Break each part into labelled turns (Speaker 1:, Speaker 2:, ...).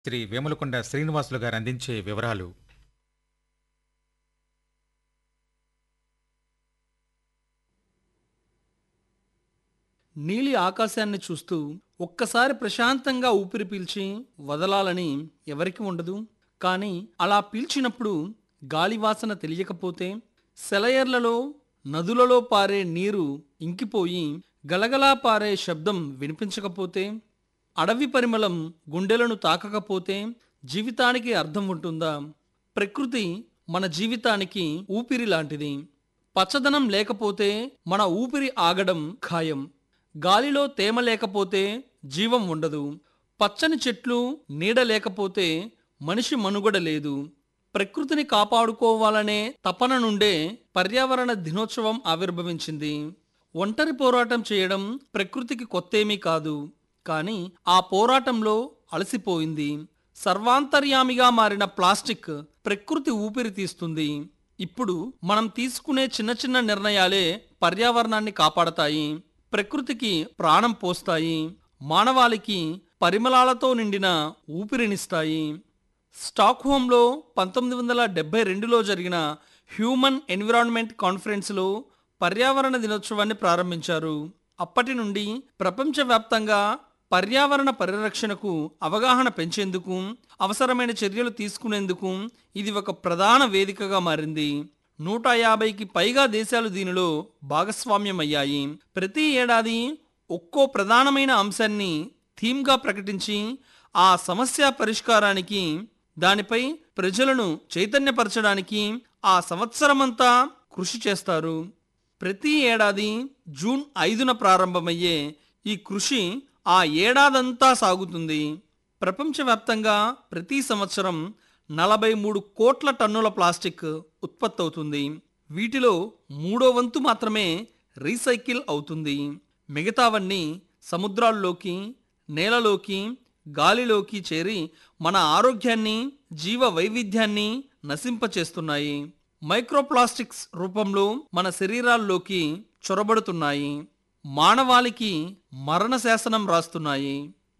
Speaker 1: శ్రీ వేములకొండ శ్రీనివాసులు గారు అందించే వివరాలు
Speaker 2: నీలి ఆకాశాన్ని చూస్తూ ఒక్కసారి ప్రశాంతంగా ఊపిరి పీల్చి వదలాలని ఎవరికి ఉండదు కానీ అలా పీల్చినప్పుడు గాలి వాసన తెలియకపోతే సెలయర్లలో నదులలో పారే నీరు ఇంకిపోయి గలగలా పారే శబ్దం వినిపించకపోతే అడవి పరిమళం గుండెలను తాకకపోతే జీవితానికి అర్థం ఉంటుందా ప్రకృతి మన జీవితానికి ఊపిరి లాంటిది పచ్చదనం లేకపోతే మన ఊపిరి ఆగడం ఖాయం గాలిలో తేమ లేకపోతే జీవం ఉండదు పచ్చని చెట్లు నీడ లేకపోతే మనిషి మనుగడ లేదు ప్రకృతిని కాపాడుకోవాలనే తపన నుండే పర్యావరణ దినోత్సవం ఆవిర్భవించింది ఒంటరి పోరాటం చేయడం ప్రకృతికి కొత్తేమీ కాదు కానీ ఆ పోరాటంలో అలసిపోయింది సర్వాంతర్యామిగా మారిన ప్లాస్టిక్ ప్రకృతి ఊపిరి తీస్తుంది ఇప్పుడు మనం తీసుకునే చిన్న చిన్న నిర్ణయాలే పర్యావరణాన్ని కాపాడతాయి ప్రకృతికి ప్రాణం పోస్తాయి మానవాళికి పరిమళాలతో నిండిన ఊపిరినిస్తాయి స్టాక్హోమ్లో పంతొమ్మిది వందల డెబ్బై రెండులో జరిగిన హ్యూమన్ ఎన్విరాన్మెంట్ కాన్ఫరెన్స్లో పర్యావరణ దినోత్సవాన్ని ప్రారంభించారు అప్పటి నుండి ప్రపంచవ్యాప్తంగా పర్యావరణ పరిరక్షణకు అవగాహన పెంచేందుకు అవసరమైన చర్యలు తీసుకునేందుకు ఇది ఒక ప్రధాన వేదికగా మారింది నూట యాభైకి పైగా దేశాలు దీనిలో భాగస్వామ్యమయ్యాయి ప్రతి ఏడాది ఒక్కో ప్రధానమైన అంశాన్ని థీమ్గా ప్రకటించి ఆ సమస్య పరిష్కారానికి దానిపై ప్రజలను చైతన్యపరచడానికి ఆ సంవత్సరమంతా కృషి చేస్తారు ప్రతి ఏడాది జూన్ ఐదున ప్రారంభమయ్యే ఈ కృషి ఆ ఏడాదంతా సాగుతుంది ప్రపంచవ్యాప్తంగా ప్రతి సంవత్సరం నలభై మూడు కోట్ల టన్నుల ప్లాస్టిక్ ఉత్పత్తి అవుతుంది వీటిలో మూడో వంతు మాత్రమే రీసైకిల్ అవుతుంది మిగతావన్నీ సముద్రాల్లోకి నేలలోకి గాలిలోకి చేరి మన ఆరోగ్యాన్ని జీవ వైవిధ్యాన్ని నశింపచేస్తున్నాయి మైక్రోప్లాస్టిక్స్ రూపంలో మన శరీరాల్లోకి చొరబడుతున్నాయి మానవాళికి మరణ శాసనం రాస్తున్నాయి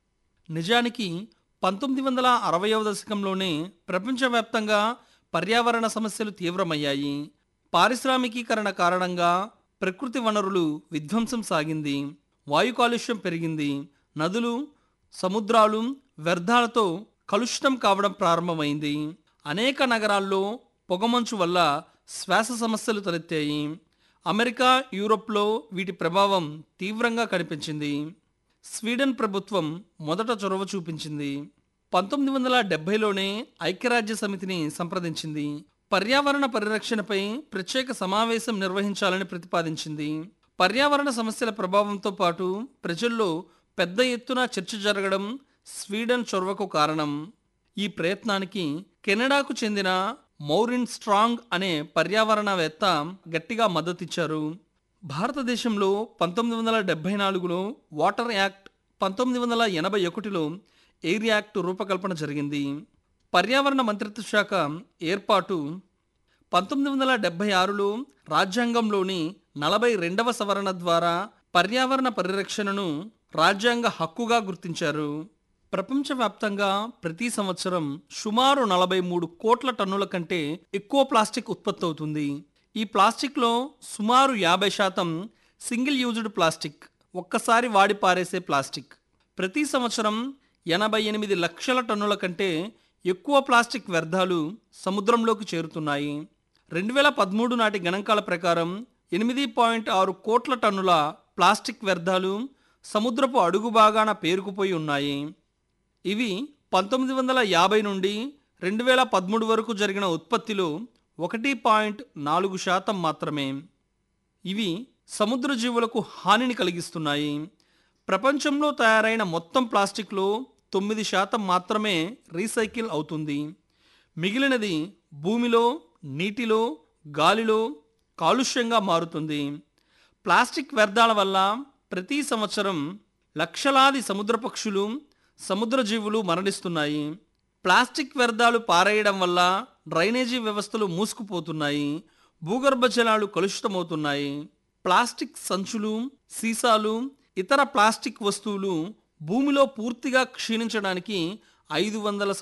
Speaker 2: నిజానికి పంతొమ్మిది వందల అరవయవ దశకంలోనే ప్రపంచవ్యాప్తంగా పర్యావరణ సమస్యలు తీవ్రమయ్యాయి పారిశ్రామికీకరణ కారణంగా ప్రకృతి వనరులు విధ్వంసం సాగింది వాయు కాలుష్యం పెరిగింది నదులు సముద్రాలు వ్యర్థాలతో కలుషితం కావడం ప్రారంభమైంది అనేక నగరాల్లో పొగమంచు వల్ల శ్వాస సమస్యలు తలెత్తాయి అమెరికా యూరోప్లో వీటి ప్రభావం తీవ్రంగా కనిపించింది స్వీడన్ ప్రభుత్వం మొదట చొరవ చూపించింది పంతొమ్మిది వందల డెబ్బైలోనే ఐక్యరాజ్య సమితిని సంప్రదించింది పర్యావరణ పరిరక్షణపై ప్రత్యేక సమావేశం నిర్వహించాలని ప్రతిపాదించింది పర్యావరణ సమస్యల ప్రభావంతో పాటు ప్రజల్లో పెద్ద ఎత్తున చర్చ జరగడం స్వీడన్ చొరవకు కారణం ఈ ప్రయత్నానికి కెనడాకు చెందిన మౌరిన్ స్ట్రాంగ్ అనే పర్యావరణవేత్త గట్టిగా మద్దతిచ్చారు భారతదేశంలో పంతొమ్మిది వందల డెబ్బై నాలుగులో వాటర్ యాక్ట్ పంతొమ్మిది వందల ఎనభై ఒకటిలో ఎయిర్ యాక్ట్ రూపకల్పన జరిగింది పర్యావరణ మంత్రిత్వ శాఖ ఏర్పాటు పంతొమ్మిది వందల డెబ్బై ఆరులో రాజ్యాంగంలోని నలభై రెండవ సవరణ ద్వారా పర్యావరణ పరిరక్షణను రాజ్యాంగ హక్కుగా గుర్తించారు ప్రపంచవ్యాప్తంగా ప్రతి సంవత్సరం సుమారు నలభై మూడు కోట్ల టన్నుల కంటే ఎక్కువ ప్లాస్టిక్ ఉత్పత్తి అవుతుంది ఈ ప్లాస్టిక్లో సుమారు యాభై శాతం సింగిల్ యూజ్డ్ ప్లాస్టిక్ ఒక్కసారి వాడి పారేసే ప్లాస్టిక్ ప్రతి సంవత్సరం ఎనభై ఎనిమిది లక్షల టన్నుల కంటే ఎక్కువ ప్లాస్టిక్ వ్యర్థాలు సముద్రంలోకి చేరుతున్నాయి రెండు వేల పదమూడు నాటి గణాంకాల ప్రకారం ఎనిమిది పాయింట్ ఆరు కోట్ల టన్నుల ప్లాస్టిక్ వ్యర్థాలు సముద్రపు అడుగు భాగాన పేరుకుపోయి ఉన్నాయి ఇవి పంతొమ్మిది వందల యాభై నుండి రెండు వేల పదమూడు వరకు జరిగిన ఉత్పత్తిలో ఒకటి పాయింట్ నాలుగు శాతం మాత్రమే ఇవి సముద్ర జీవులకు హానిని కలిగిస్తున్నాయి ప్రపంచంలో తయారైన మొత్తం ప్లాస్టిక్లో తొమ్మిది శాతం మాత్రమే రీసైకిల్ అవుతుంది మిగిలినది భూమిలో నీటిలో గాలిలో కాలుష్యంగా మారుతుంది ప్లాస్టిక్ వ్యర్థాల వల్ల ప్రతి సంవత్సరం లక్షలాది సముద్ర పక్షులు సముద్ర జీవులు మరణిస్తున్నాయి ప్లాస్టిక్ వ్యర్థాలు పారేయడం వల్ల డ్రైనేజీ వ్యవస్థలు మూసుకుపోతున్నాయి భూగర్భ జలాలు కలుషితమవుతున్నాయి ప్లాస్టిక్ సంచులు సీసాలు ఇతర ప్లాస్టిక్ వస్తువులు భూమిలో పూర్తిగా క్షీణించడానికి ఐదు వందల